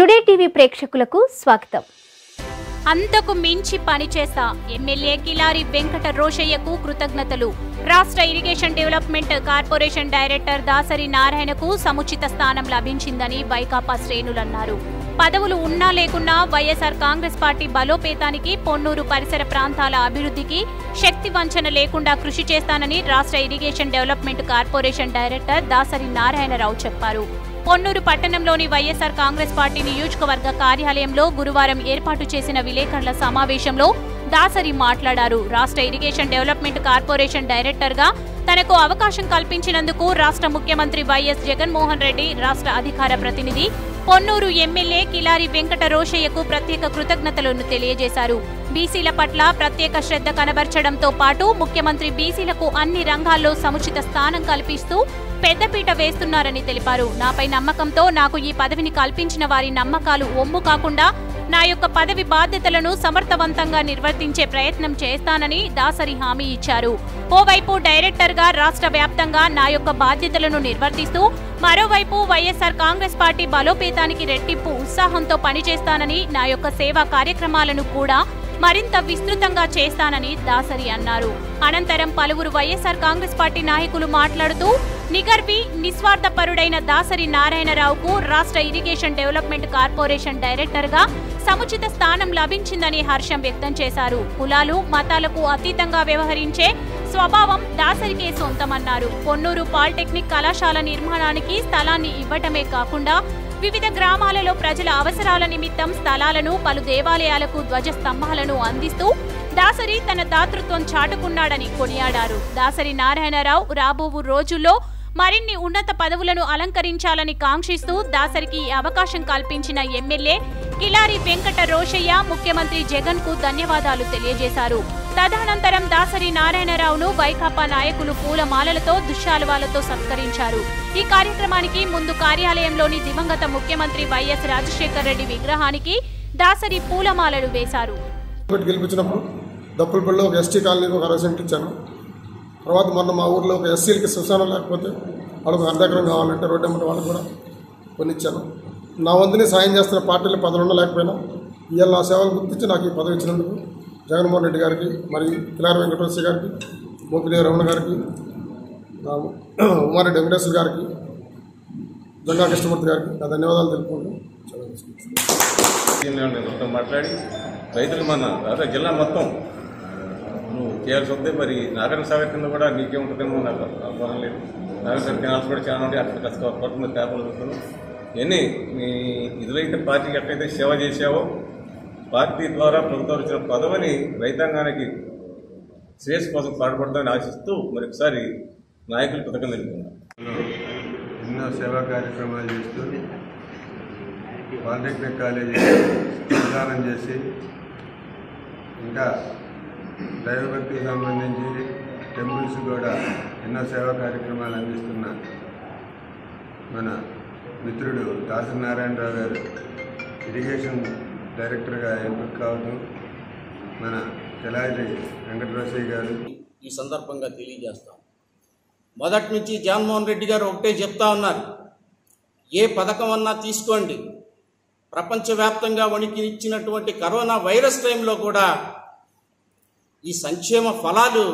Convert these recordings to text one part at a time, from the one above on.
Today TV ప్రేక్షకులకు స్వాగతం అంతకు మించి పనిచేస్తా ఎమ్మెల్యే కిలారి వెంకట రోషయ్యకు కృతజ్ఞతలు రాష్ట్ర irrigation development corporation director Dasari నారాయణకు సముచిత స్థానం లభించిందని వైకాపా శ్రేణులన్నారు పదవులు ఉన్నా లేకున్నా వైఎస్ఆర్ కాంగ్రెస్ పార్టీ బలోపేతానికి పొన్నూరు పరిసర ప్రాంతాల అభివృద్ధికి శక్తి వంచన లేకుండా కృషి చేస్తానని రాష్ట్ర irrigation development corporation director Dasari Narayana Rao చెప్పారు పొన్నూరు పట్టణంలోని వైఎస్ఆర్ కాంగ్రెస్ పార్టీ నియోజకవర్గ కార్యాలయంలో గురువారం ఏర్పాటు చేసిన విలేకరుల సమావేశంలో దాసరి మాట్లాడారు రాష్ట్ర ఇరిగేషన్ డెవలప్మెంట్ కార్పొరేషన్ డైరెక్టర్ గా తనకు అవకాశం కల్పించినందుకు రాష్ట్ర ముఖ్యమంత్రి వైఎస్ జగన్మోహన్ రెడ్డి రాష్ట్ర అధికార ప్రతినిధి పొన్నూరు ఎమ్మెల్యే కిలారి వెంకట రోషయ్యకు ప్రత్యేక కృతజ్ఞతలను తెలియజేశారు బీసీల పట్ల ప్రత్యేక శ్రద్ధ కనబర్చడంతో పాటు ముఖ్యమంత్రి బీసీలకు అన్ని రంగాల్లో సముచిత స్థానం కల్పిస్తూ పెద్దపీట వేస్తున్నారని తెలిపారు నాపై నమ్మకంతో నాకు ఈ పదవిని కల్పించిన వారి నమ్మకాలు ఒమ్ము కాకుండా నా యొక్క పదవి బాధ్యతలను సమర్థవంతంగా నిర్వర్తించే ప్రయత్నం చేస్తానని దాసరి హామీ ఇచ్చారు ఓవైపు డైరెక్టర్ గా రాష్ట్ర వ్యాప్తంగా నా యొక్క బాధ్యతలను నిర్వర్తిస్తూ మరోవైపు వైఎస్ఆర్ కాంగ్రెస్ పార్టీ బలోపేతానికి రెట్టింపు ఉత్సాహంతో పనిచేస్తానని నా యొక్క సేవా కార్యక్రమాలను కూడా మరింత విస్తృతంగా చేస్తానని దాసరి అన్నారు అనంతరం పలువురు వైఎస్ఆర్ కాంగ్రెస్ పార్టీ నాయకులు మాట్లాడుతూ నిగర్వి నిస్వార్థపరుడైన దాసరి నారాయణరావుకు రాష్ట్ర ఇరిగేషన్ డెవలప్మెంట్ కార్పొరేషన్ డైరెక్టర్ గా సముచిత స్థానం లభించిందని హర్షం వ్యక్తం చేశారు కులాలు మతాలకు అతీతంగా వ్యవహరించే స్వభావం దాసరికే సొంతమన్నారు పొన్నూరు పాలిటెక్నిక్ కళాశాల నిర్మాణానికి స్థలాన్ని ఇవ్వటమే కాకుండా వివిధ గ్రామాలలో ప్రజల అవసరాల నిమిత్తం స్థలాలను పలు దేవాలయాలకు ధ్వజ స్తంభాలను అందిస్తూ దాసరి తన దాతృత్వం చాటుకున్నాడని కొనియాడారు దాసరి నారాయణరావు రాబోవు రోజుల్లో మరిన్ని ఉన్నత పదవులను అలంకరించాలని కాంక్షిస్తూ దాసరికి ఈ అవకాశం కల్పించిన ఎమ్మెల్యే కిలారి వెంకట రోషయ్య ముఖ్యమంత్రి జగన్ కు ధన్యవాదాలు తెలియజేశారు తదనంతరం దాసరి నారాయణరావును వైకాపా నాయకులు పూలమాలలతో దుశ్శాలువాలతో సత్కరించారు ఈ కార్యక్రమానికి ముందు కార్యాలయంలోని దివంగత ముఖ్యమంత్రి వైఎస్ రాజశేఖర రెడ్డి విగ్రహానికి దాసరి పూలమాలలు వేశారు పెట్టి గెలిపించినప్పుడు దప్పులపల్లిలో ఒక ఎస్టీ కాలనీకి ఒక అరవై సెంట్ ఇచ్చాను తర్వాత మొన్న మా ఊర్లో ఒక ఎస్సీలకి శ్మశానం లేకపోతే వాళ్ళకి అర్ధ ఎకరం కావాలంటే రోడ్డు అమ్మటి వాళ్ళకి కూడా కొన్ని ఇచ్చాను నా వంతుని సాయం చేస్తున్న పార్టీలు పదవులు లేకపోయినా ఇవాళ నా సేవలు గుర్తించి నాకు ఈ పదవి ఇచ్చినందుకు జగన్మోహన్ రెడ్డి గారికి మరియు కిలారి వెంకటేశ్వర గారికి మోపిదేవి రమణ గారికి నా ఉమారెడ్డి వెంకటేశ్వర గారికి జంగా కృష్ణమూర్తి గారికి నా ధన్యవాదాలు తెలుపుకుంటూ సెలవు తీసుకుంటున్నాను. నేను మొత్తం మాట్లాడి రైతులు మన దాదాపు జిల్లా మొత్తం నువ్వు చేయాల్సి వస్తే మరి నాగరిక సాగర్ కింద కూడా నీకే ఉంటుందేమో నాకు అవసరం లేదు నాగరిక సాగర్ కెనాల్స్ కూడా చాలా ఉంటాయి అక్కడ కష్ట పడుతుంది పేపర్లు చూస్తున్నాం ఇవన్నీ నీ ఇదిలైతే పార్టీకి ఎట్లయితే సేవ చేసావో పార్టీ ద్వారా ప్రభుత్వం ఇచ్చిన పదవిని రైతాంగానికి శ్రేయస్ కోసం పాటుపడతామని ఆశిస్తూ మరి ఒకసారి నాయకులు కృతజ్ఞతలు తెలుపుతున్నాను ఎన్నో సేవా కార్యక్రమాలు చేస్తూ పాలిటెక్నిక్ కాలేజీ ప్రదానం చేసి ఇంకా దైవభక్తికి సంబంధించి టెంపుల్స్ కూడా ఎన్నో సేవా కార్యక్రమాలు అందిస్తున్న మన మిత్రుడు దాసరి నారాయణరావు గారు ఇరిగేషన్ డైరెక్టర్గా ఎంపిక కావడం మన కెలారి వెంకటరసయ్య గారు ఈ సందర్భంగా తెలియజేస్తాం మొదటి నుంచి జగన్మోహన్ రెడ్డి గారు ఒకటే చెప్తా ఉన్నారు ఏ పథకం అన్నా తీసుకోండి ప్రపంచవ్యాప్తంగా వణికి ఇచ్చినటువంటి కరోనా వైరస్ టైంలో కూడా ఈ సంక్షేమ ఫలాలు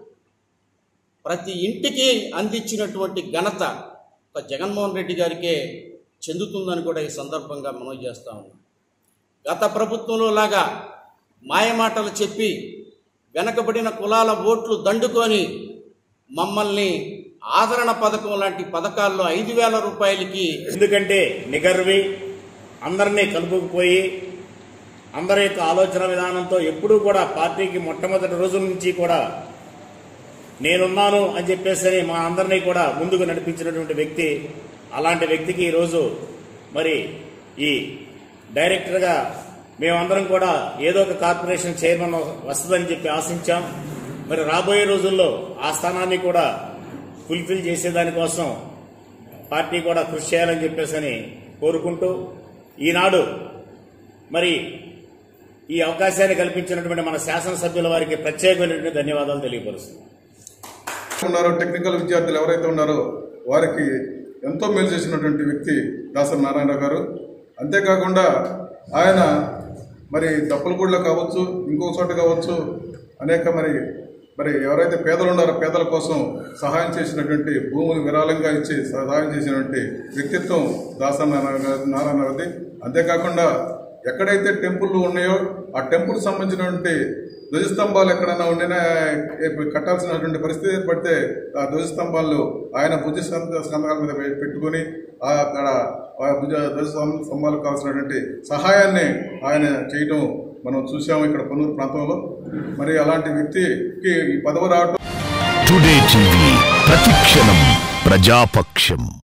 ప్రతి ఇంటికి అందించినటువంటి ఘనత ఒక జగన్మోహన్ రెడ్డి గారికే చెందుతుందని కూడా ఈ సందర్భంగా మనవి చేస్తా ఉన్నాం గత ప్రభుత్వంలో లాగా మాయమాటలు చెప్పి వెనకబడిన కులాల ఓట్లు దండుకొని మమ్మల్ని ఆదరణ పథకం లాంటి పథకాల్లో ఐదు వేల రూపాయలకి ఎందుకంటే నిగర్వి అందరినీ కలుపుకుపోయి అందరి యొక్క ఆలోచన విధానంతో ఎప్పుడూ కూడా పార్టీకి మొట్టమొదటి రోజుల నుంచి కూడా నేనున్నాను అని చెప్పేసి మా అందరినీ కూడా ముందుకు నడిపించినటువంటి వ్యక్తి అలాంటి వ్యక్తికి ఈరోజు మరి ఈ డైరెక్టర్గా మేమందరం కూడా ఏదో ఒక కార్పొరేషన్ చైర్మన్ వస్తుందని చెప్పి ఆశించాం మరి రాబోయే రోజుల్లో ఆ స్థానాన్ని కూడా ఫుల్ఫిల్ చేసేదానికోసం పార్టీ కూడా కృషి చేయాలని చెప్పేసి కోరుకుంటూ ఈనాడు మరి ఈ అవకాశాన్ని కల్పించినటువంటి మన శాసనసభ్యుల వారికి ప్రత్యేకమైనటువంటి ధన్యవాదాలు తెలియపరుస్తున్నాను ఉన్నారో టెక్నికల్ విద్యార్థులు ఎవరైతే ఉన్నారో వారికి ఎంతో మేలు చేసినటువంటి వ్యక్తి దాసరి నారాయణరావు గారు అంతేకాకుండా ఆయన మరి దప్పలగూడలో కావచ్చు ఇంకో చోట కావచ్చు అనేక మరి మరి ఎవరైతే పేదలు ఉన్నారో పేదల కోసం సహాయం చేసినటువంటి భూములు విరాళంగా ఇచ్చి సహాయం చేసినటువంటి వ్యక్తిత్వం దాస నారాయణ గారిది అంతేకాకుండా ఎక్కడైతే టెంపుల్ ఉన్నాయో ఆ టెంపుల్ సంబంధించినటువంటి ధ్వజస్తంభాలు ఎక్కడైనా ఉండినా ఏ- కట్టాల్సినటువంటి పరిస్థితి ఏర్పడితే ఆ ధ్వజస్తంభాలు ఆయన భుజ స్కంధ- స్కంధాల మీద పె- పెట్టుకొని ఆ అక్కడ ఆ భుజ ధ్వజ స్తం- స్తంభాలకు కావాల్సినటువంటి సహాయాన్ని ఆయన చేయటం మనం చూసాము ఇక్కడ కొన్నూరు ప్రాంతంలో మరి అలాంటి వ్యక్తికి ఈ పదవి రావటం టుడే టీవీ ప్రతిక్షణం ప్రజాపక్షం